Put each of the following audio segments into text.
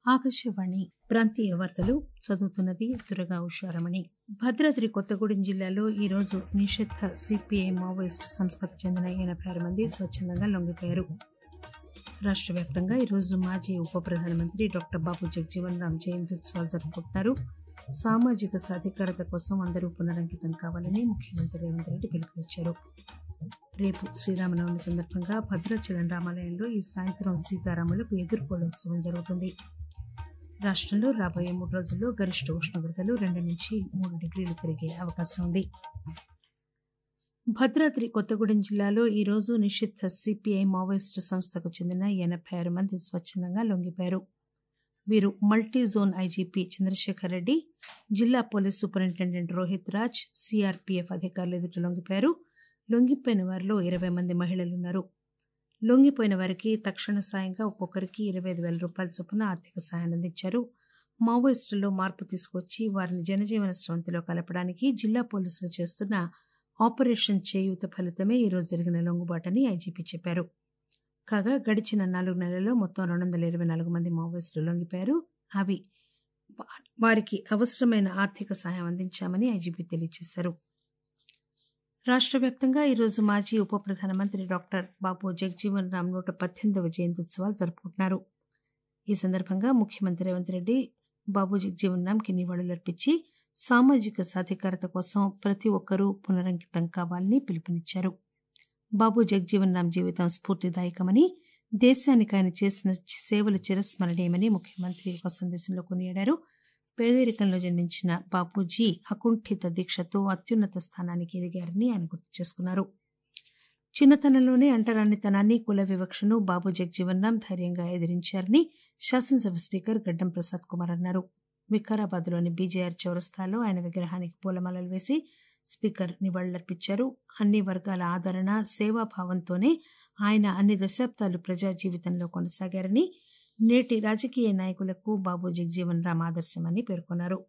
ఆకాశవాణి ప్రాంతీయ వార్తలు చదువుతున్నది దురగా ఉషారమణి భద్రాద్రి కొత్తగూడెం జిల్లాలో ఈరోజు నిషిద్ధ సిపిఐ మావోయిస్టు సంస్థకు చెందిన ఎనభై ఆరు మంది స్వచ్చందంగా లొంగిపోయారు రాష్ట్ర వ్యాప్తంగా ఈరోజు మాజీ ఉప ప్రధానమంత్రి డాక్టర్ బాబు జగజీవన్ రామ్ జయంత్యుత్సవాలు జరుపుకుంటున్నారు సామాజిక సాధికారత కోసం అందరూ పునరంకితం కావాలని ముఖ్యమంత్రి రేవంత్ రెడ్డి పిలుపునిచ్చారు రేపు శ్రీరామనవమి సందర్భంగా భద్రాచలం రామాలయంలో ఈ సాయంత్రం సీతారాములకు ఎదుర్కోలోత్సవం జరుగుతుంది రాష్ట్రంలో రాబోయే మూడు రోజుల్లో గరిష్ట ఉష్ణోగ్రతలు రెండు నుంచి మూడు డిగ్రీలు పెరిగే అవకాశం ఉంది భద్రాద్రి కొత్తగూడెం జిల్లాలో ఈరోజు నిషిద్ధ సిపిఐ మావోయిస్టు సంస్థకు చెందిన ఎనభై ఆరు మంది స్వచ్ఛందంగా లొంగిపోయారు వీరు multi zone IGP Chandrasekhar Reddy జిల్లా police superintendent Rohit Raj CRPF అధికారులు ఎదుట లొంగిపోయారు లొంగిపోయిన వారిలో ఇరవై మంది మహిళలున్నారు లొంగిపోయిన వారికి తక్షణ సాయంగా ఒక్కొక్కరికి ఇరవై ఐదు వేల రూపాయల చొప్పున ఆర్థిక సాయాన్ని అందించారు మావోయిస్టుల్లో మార్పు తీసుకొచ్చి వారిని జనజీవన స్రవంతిలో కలపడానికి జిల్లా పోలీసులు చేస్తున్న ఆపరేషన్ చేయూత ఫలితమే ఈరోజు జరిగిన లొంగుబాటని ఐజీపీ చెప్పారు కాగా గడిచిన నాలుగు నెలల్లో మొత్తం రెండు వందల ఇరవై నాలుగు మంది మావోయిస్టులు లొంగిపోయారు అవి వారికి అవసరమైన ఆర్థిక సహాయం అందించామని ఐజీపీ తెలియజేశారు రాష్ట్ర వ్యాప్తంగా ఈరోజు మాజీ ఉప ప్రధానమంత్రి డాక్టర్ బాబు జగజీవన్ రామ్ నూట పద్దెనిమిదవ జయంత్యుత్సవాలు జరుపుకుంటున్నారు ఈ సందర్భంగా ముఖ్యమంత్రి రేవంత్ రెడ్డి బాబు జగజీవన్ రామ్కి నివాళులర్పించి సామాజిక సాధికారత కోసం ప్రతి ఒక్కరూ పునరంకితం కావాలని పిలుపునిచ్చారు బాబు జగజీవన్ రామ్ జీవితం స్ఫూర్తిదాయకమని దేశానికి ఆయన చేసిన సేవలు చిరస్మరణీయమని ముఖ్యమంత్రి ఒక సందేశంలో కొనియాడారు పేదరికంలో జన్మించిన బాపూజీ అకుంఠిత దీక్షతో అత్యున్నత స్థానానికి ఎదిగారని ఆయన గుర్తు చేసుకున్నారు చిన్నతనంలోనే అంటరానితనాన్ని కుల వివక్షను బాబు జగజీవన్ రామ్ ధైర్యంగా ఎదిరించారని శాసనసభ స్పీకర్ గడ్డం ప్రసాద్ కుమార్ అన్నారు వికారాబాద్లోని బీజేఆర్ చౌరస్తాలో ఆయన విగ్రహానికి పూలమాలలు వేసి స్పీకర్ నివాళులర్పించారు అన్ని వర్గాల ఆదరణ సేవాభావంతోనే ఆయన అన్ని దశాబ్దాలు ప్రజా జీవితంలో కొనసాగారని నేటి రాజకీయ నాయకులకు బాబు జగజీవన్ రామ్ ఆదర్శమని పేర్కొన్నారు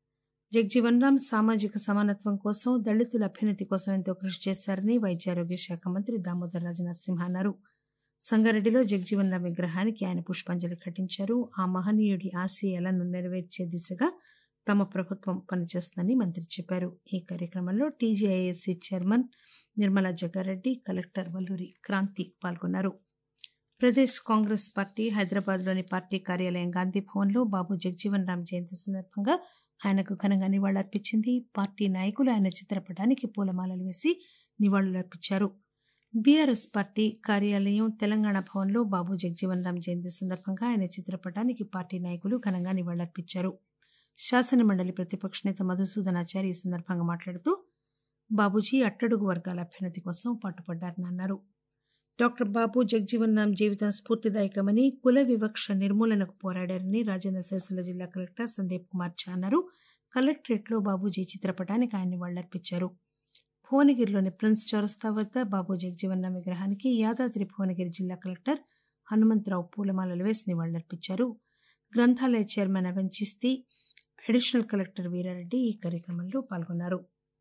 జగజీవన్ రామ్ సామాజిక సమానత్వం కోసం దళితుల అభ్యున్నతి కోసం ఎంతో కృషి చేశారని వైద్యారోగ్య శాఖ మంత్రి దామోదర్ రాజ నరసింహ అన్నారు సంగారెడ్డిలో జగజీవన్ రామ్ విగ్రహానికి ఆయన పుష్పాంజలి ఘటించారు ఆ మహనీయుడి ఆశయాలను నెరవేర్చే దిశగా తమ ప్రభుత్వం పనిచేస్తుందని మంత్రి చెప్పారు ఈ కార్యక్రమంలో TGISC chairman Nirmala Jaggareddy collector Valluri Kranthi పాల్గొన్నారు ప్రదేశ్ కాంగ్రెస్ పార్టీ హైదరాబాద్లోని పార్టీ కార్యాలయం గాంధీ భవన్లో బాబు జగజీవన్ రామ్ జయంతి సందర్భంగా ఆయనకు ఘనంగా నివాళులర్పించింది పార్టీ నాయకులు ఆయన చిత్రపటానికి పూలమాలలు వేసి నివాళులర్పించారు బీఆర్ఎస్ పార్టీ కార్యాలయం తెలంగాణ భవన్లో బాబు జగజీవన్ రామ్ జయంతి సందర్భంగా ఆయన చిత్రపటానికి పార్టీ నాయకులు ఘనంగా నివాళులర్పించారు శాసనమండలి ప్రతిపక్ష నేత మధుసూదనాచారి ఈ సందర్భంగా మాట్లాడుతూ బాబూజీ అట్టడుగు వర్గాల అభ్యున్నతి కోసం పాటుపడ్డారని అన్నారు డాక్టర్ బాబు జగజీవన్ రామ్ జీవితం స్ఫూర్తిదాయకమని కుల వివక్ష నిర్మూలనకు పోరాడారని రాజన్న సిరిసిల్ల జిల్లా కలెక్టర్ సందీప్ కుమార్ ఝా అన్నారు కలెక్టరేట్లో బాబూజీ చిత్రపటానికి ఆయన నివాళులర్పించారు భువనగిరిలోని ప్రిన్స్ చౌరస్తా వద్ద బాబు జగజీవన్ రామ్ విగ్రహానికి యాదాద్రి భువనగిరి జిల్లా కలెక్టర్ హనుమంతరావు పూలమాలలు వేసి నివాళులర్పించారు గ్రంథాలయ చైర్మన్ అవెంచిస్తి అడిషనల్ కలెక్టర్ వీరారెడ్డి ఈ కార్యక్రమంలో పాల్గొన్నారు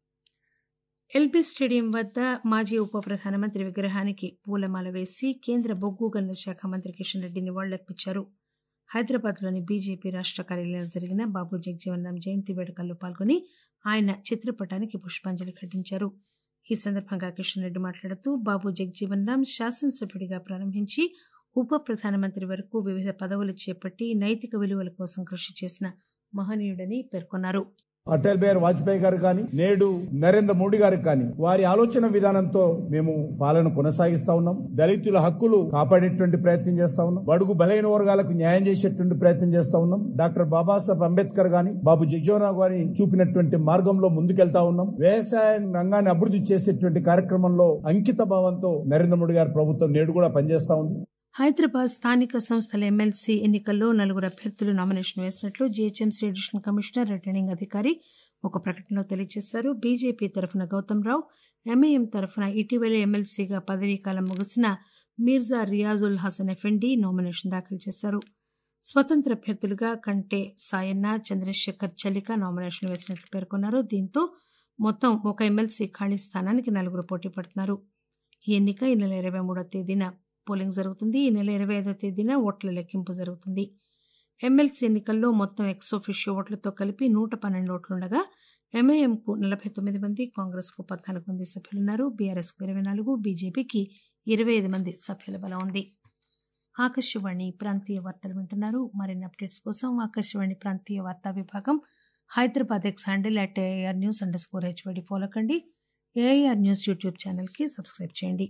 ఎల్బీ స్టేడియం వద్ద మాజీ ఉప ప్రధానమంత్రి విగ్రహానికి పూలమాల వేసి కేంద్ర బొగ్గు గనుల శాఖ మంత్రి కిషన్ రెడ్డి నివాళులర్పించారు హైదరాబాద్లోని బీజేపీ రాష్ట్ర కార్యాలయంలో జరిగిన బాబు జగజీవన్ రామ్ జయంతి వేడుకల్లో పాల్గొని ఆయన చిత్రపటానికి పుష్పాంజలి ఘటించారు ఈ సందర్భంగా కిషన్ రెడ్డి మాట్లాడుతూ బాబు జగజీవన్ రామ్ శాసనసభ్యుడిగా ప్రారంభించి ఉప ప్రధానమంత్రి వరకు వివిధ పదవులు చేపట్టి నైతిక విలువల కోసం కృషి చేసిన మహనీయుడని పేర్కొన్నారు అటల్ బిహారీ వాజ్పేయి గారు కానీ నేడు నరేంద్ర మోడీ గారికి కానీ వారి ఆలోచన విధానంతో మేము పాలన కొనసాగిస్తా ఉన్నాం దళితుల హక్కులు కాపాడేటువంటి ప్రయత్నం చేస్తా ఉన్నాం బడుగు బలైన వర్గాలకు న్యాయం చేసేటువంటి ప్రయత్నం చేస్తా ఉన్నాం డాక్టర్ బాబాసాహెబ్ అంబేద్కర్ గాని బాబు జగ్జీవనరావు గారి చూపినటువంటి మార్గంలో ముందుకెళ్తా ఉన్నాం వ్యవసాయ రంగాన్ని అభివృద్ధి చేసేటువంటి కార్యక్రమంలో అంకిత భావంతో నరేంద్ర మోడీ గారి ప్రభుత్వం నేడు కూడా పనిచేస్తా ఉంది హైదరాబాద్ స్థానిక సంస్థల ఎమ్మెల్సీ ఎన్నికల్లో నలుగురు అభ్యర్థులు నామినేషన్ వేసినట్లు జీహెచ్ఎంసీ అడిషనల్ కమిషనర్ రిటర్నింగ్ అధికారి ఒక ప్రకటనలో తెలియజేశారు బీజేపీ తరఫున గౌతమ్ రావు ఎంఐఎం తరఫున ఇటీవలే ఎమ్మెల్సీగా పదవీకాలం ముగిసిన మీర్జా రియాజుల్ హసన్ ఎఫెండి నామినేషన్ దాఖలు చేశారు స్వతంత్ర అభ్యర్థులుగా కంటే సాయన్న చంద్రశేఖర్ చలిక నామినేషన్ వేసినట్లు పేర్కొన్నారు దీంతో మొత్తం ఒక ఎమ్మెల్సీ ఖాళీ స్థానానికి నలుగురు పోటీ పడుతున్నారు ఈ ఎన్నిక ఈ నెల ఇరవై మూడో తేదీన పోలింగ్ జరుగుతుంది ఈ నెల ఇరవై ఐదో తేదీన ఓట్ల లెక్కింపు జరుగుతుంది ఎమ్మెల్సీ ఎన్నికల్లో మొత్తం ఎక్సోఫిషియో ఓట్లతో కలిపి నూట పన్నెండు ఓట్లుండగా ఎంఐఎంకు నలభై తొమ్మిది మంది కాంగ్రెస్కు పద్నాలుగు మంది సభ్యులున్నారు బీఆర్ఎస్కు ఇరవై నాలుగు బీజేపీకి ఇరవై ఐదు మంది సభ్యుల బలం ఉంది ఆకాశవాణి ప్రాంతీయ వార్తలు వింటున్నారు మరిన్ని అప్డేట్స్ కోసం ఆకాశవాణి ప్రాంతీయ వార్తా విభాగం Hyderabad X handle at AIR news underscore HYD follow కండి ఏఐఆర్ న్యూస్ యూట్యూబ్ ఛానల్కి సబ్స్క్రైబ్ చేయండి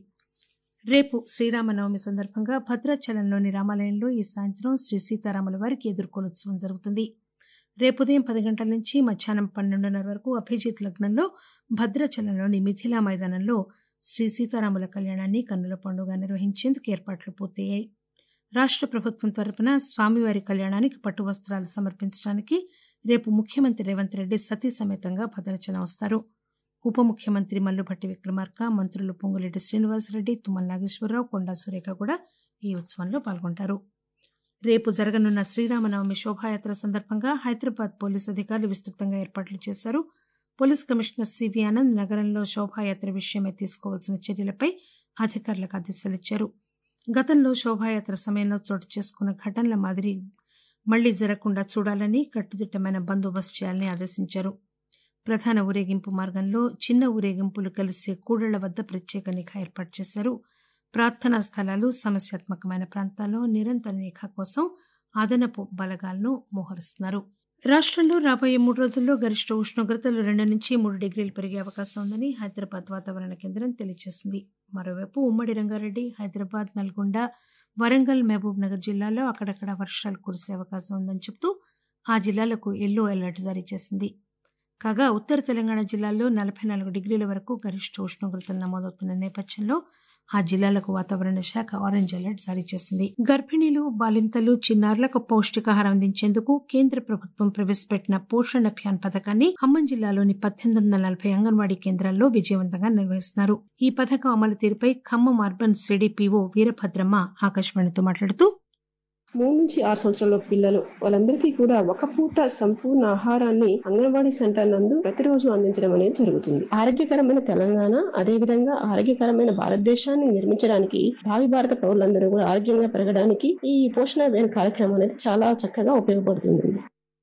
రేపు శ్రీరామనవమి సందర్భంగా భద్రాచలంలోని రామాలయంలో ఈ సాయంత్రం శ్రీ సీతారాముల వారికి ఎదుర్కోలోత్సవం జరుగుతుంది రేపు ఉదయం పది గంటల నుంచి మధ్యాహ్నం పన్నెండున్నర వరకు అభిజిత్ లగ్నంలో భద్రాచలంలోని మిథిలా మైదానంలో శ్రీ సీతారాముల కళ్యాణాన్ని కన్నుల పండుగ నిర్వహించేందుకు ఏర్పాట్లు పూర్తయ్యాయి రాష్ట్ర ప్రభుత్వం తరపున స్వామివారి కళ్యాణానికి పట్టు వస్త్రాలు సమర్పించడానికి రేపు ముఖ్యమంత్రి రేవంత్ రెడ్డి సతీ సమేతంగా భద్రాచలం వస్తారు ఉప ముఖ్యమంత్రి మల్లుభట్టి విక్రమార్క మంత్రులు పొంగులేటి శ్రీనివాసరెడ్డి తుమ్మల నాగేశ్వరరావు కొండా సురేఖ కూడా ఈ ఉత్సవంలో పాల్గొంటారు రేపు జరగనున్న శ్రీరామనవమి శోభాయాత్ర సందర్భంగా హైదరాబాద్ పోలీసు అధికారులు విస్తృతంగా ఏర్పాట్లు చేశారు పోలీస్ కమిషనర్ సివి ఆనంద్ నగరంలో శోభాయాత్ర విషయమై తీసుకోవాల్సిన చర్యలపై అధికారులకు ఆదేశాలు ఇచ్చారు గతంలో శోభాయాత్ర సమయంలో చోటు చేసుకున్న ఘటనల మాదిరి మళ్లీ జరగకుండా చూడాలని కట్టుదిట్టమైన బందోబస్తు చేయాలని ఆదేశించారు ప్రధాన ఊరేగింపు మార్గంలో చిన్న ఊరేగింపులు కలిసే కూడళ్ల వద్ద ప్రత్యేక నిఘా ఏర్పాటు చేశారు ప్రార్థనా స్థలాలు సమస్యాత్మకమైన ప్రాంతాల్లో నిరంతర నిఘా కోసం అదనపు బలగాలను మోహరిస్తున్నారు రాష్ట్రంలో రాబోయే మూడు రోజుల్లో గరిష్ట ఉష్ణోగ్రతలు రెండు నుంచి మూడు డిగ్రీలు పెరిగే అవకాశం ఉందని హైదరాబాద్ వాతావరణ కేంద్రం తెలియజేసింది మరోవైపు ఉమ్మడి రంగారెడ్డి హైదరాబాద్ నల్గొండ వరంగల్ మహబూబ్ నగర్ జిల్లాలో అక్కడక్కడ వర్షాలు కురిసే అవకాశం ఉందని చెబుతూ ఆ జిల్లాలకు ఎల్లో అలర్ట్ జారీ చేసింది కాగా ఉత్తర తెలంగాణ జిల్లాల్లో నలభై నాలుగు డిగ్రీల వరకు గరిష్ట ఉష్ణోగ్రతలు నమోదవుతున్న నేపథ్యంలో ఆ జిల్లాలకు వాతావరణ శాఖ ఆరెంజ్ అలర్ట్ జారీ చేసింది గర్భిణీలు బాలింతలు చిన్నారులకు పౌష్టికాహారం అందించేందుకు కేంద్ర ప్రభుత్వం ప్రవేశపెట్టిన పోషణ్ అభియాన్ పథకాన్ని ఖమ్మం జిల్లాలోని పద్దెనిమిది వందల నలభై అంగన్వాడీ కేంద్రాల్లో విజయవంతంగా నిర్వహిస్తున్నారు ఈ పథకం అమలు తీరుపై ఖమ్మం అర్బన్ సిడిపిఓ వీరభద్రమ్మ ఆకాశవాణితో మాట్లాడుతూ మూడు నుంచి ఆరు సంవత్సరాల పిల్లలు వాళ్ళందరికీ కూడా ఒక పూట సంపూర్ణ ఆహారాన్ని అంగన్వాడీ సెంటర్ నందు ప్రతిరోజు అందించడం అనేది జరుగుతుంది ఆరోగ్యకరమైన తెలంగాణ అదే విధంగా ఆరోగ్యకరమైన భారతదేశాన్ని నిర్మించడానికి భావి భారత పౌరులందరూ కూడా ఆరోగ్యంగా పెరగడానికి ఈ పోషణ అభియాన్ కార్యక్రమం అనేది చాలా చక్కగా ఉపయోగపడుతుంది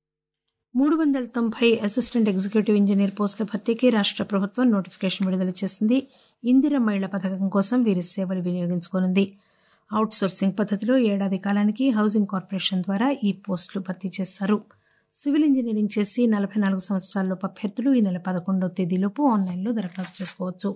మూడు వందల తొంభై అసిస్టెంట్ ఎగ్జిక్యూటివ్ ఇంజనీర్ పోస్టుల భర్తీకి రాష్ట్ర ప్రభుత్వం నోటిఫికేషన్ విడుదల చేసింది ఇందిర మహిళ పథకం కోసం వీరి సేవలు వినియోగించుకోనుంది అవుట్ సోర్సింగ్ పద్ధతిలో ఏడాది కాలానికి హౌసింగ్ కార్పొరేషన్ ద్వారా ఈ పోస్టులు భర్తీ చేస్తారు సివిల్ ఇంజనీరింగ్ చేసి నలభై నాలుగు సంవత్సరాల్లోపు అభ్యర్థులు ఈ నెల పదకొండవ తేదీలోపు ఆన్లైన్లో దరఖాస్తు చేసుకోవచ్చు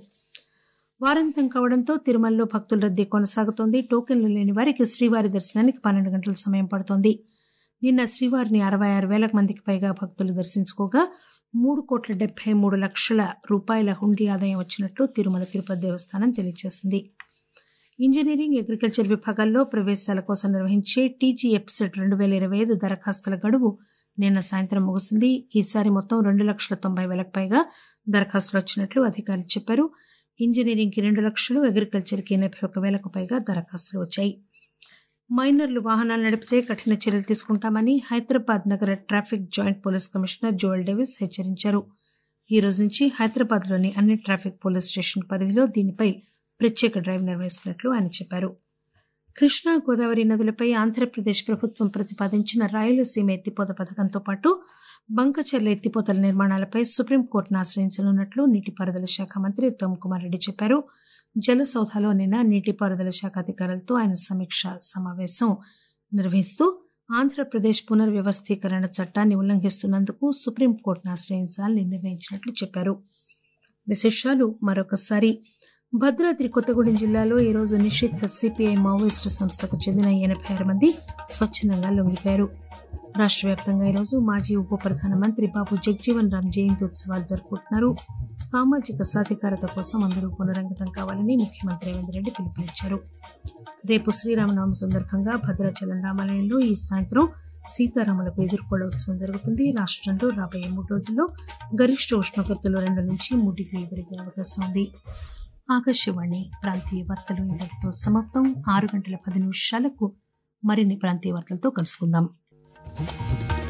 వారాంతం కావడంతో తిరుమలలో భక్తుల రద్దీ కొనసాగుతోంది టోకెన్లు లేని వారికి శ్రీవారి దర్శనానికి పన్నెండు గంటల సమయం పడుతోంది నిన్న శ్రీవారిని అరవై ఆరు వేల మందికి పైగా భక్తులు దర్శించుకోగా మూడు కోట్ల డెబ్బై మూడు లక్షల రూపాయల హుండీ ఆదాయం వచ్చినట్లు తిరుమల తిరుపతి దేవస్థానం తెలియజేసింది ఇంజనీరింగ్ అగ్రికల్చర్ విభాగాల్లో ప్రవేశాల కోసం నిర్వహించే టీజీ ఎప్సెట్ రెండు వేల ఇరవై ఐదు దరఖాస్తుల గడువు నిన్న సాయంత్రం ముగిసింది ఈసారి మొత్తం రెండు లక్షల తొంభై వేలకు పైగా దరఖాస్తులు వచ్చినట్లు అధికారులు చెప్పారు ఇంజనీరింగ్కి రెండు లక్షలు అగ్రికల్చర్కి ఎనభై ఒక వేలకు పైగా దరఖాస్తులు వచ్చాయి మైనర్లు వాహనాలు నడిపితే కఠిన చర్యలు తీసుకుంటామని హైదరాబాద్ నగర traffic joint police commissioner Joel Davis హెచ్చరించారు ఈ రోజు నుంచి హైదరాబాద్లోని అన్ని ట్రాఫిక్ పోలీస్ స్టేషన్ పరిధిలో దీనిపై ప్రత్యేక డ్రైవ్ నిర్వహిస్తున్నట్లు ఆయన చెప్పారు కృష్ణా గోదావరి నదులపై ఆంధ్రప్రదేశ్ ప్రభుత్వం ప్రతిపాదించిన రాయలసీమ ఎత్తిపోత పథకంతో పాటు బంకచర్ల ఎత్తిపోతల నిర్మాణాలపై సుప్రీంకోర్టును ఆశ్రయించనున్నట్లు నీటిపారుదల శాఖ మంత్రి ఉత్తమ్ కుమార్ రెడ్డి చెప్పారు జలసౌధలో నిన్న నీటిపారుదల శాఖ అధికారులతో ఆయన సమీక్ష సమావేశం నిర్వహిస్తూ ఆంధ్రప్రదేశ్ పునర్వ్యవస్థీకరణ చట్టాన్ని ఉల్లంఘిస్తున్నందుకు సుప్రీంకోర్టును ఆశ్రయించాలని నిర్ణయించినట్లు చెప్పారు విశేషాలు మరొకసారి భద్రాద్రి కొత్తగూడెం జిల్లాలో ఈరోజు నిషిద్ధ సిపిఐ మావోయిస్టు సంస్థకు చెందిన ఎనభై ఆరు మంది స్వచ్ఛందంగా లొంగిపోయారు రాష్ట్ర వ్యాప్తంగా ఈరోజు మాజీ ఉప ప్రధానమంత్రి బాబు జగ్జీవన్ రామ్ జయంతి ఉత్సవాలు జరుపుకుంటున్నారు సామాజిక సాధికారత కోసం అందరూ పునరంకితం కావాలని ముఖ్యమంత్రి రేవంత్ రెడ్డి పిలుపునిచ్చారు రేపు శ్రీరామనవమి సందర్భంగా భద్రాచలం రామాలయంలో ఈ సాయంత్రం సీతారాములకు ఎదుర్కోళ్ల ఉత్సవం జరుగుతుంది రాష్ట్రంలో రాబోయే మూడు రోజుల్లో గరిష్ట ఉష్ణోగ్రతలు రెండు నుంచి మూడు డిగ్రీలు పెరిగే అవకాశం ఉంది ఆకాశవాణి ప్రాంతీయ వార్తలు ఇంతటితో సమాప్తం ఆరు గంటల పది నిమిషాలకు మరిన్ని ప్రాంతీయ వార్తలతో కలుసుకుందాం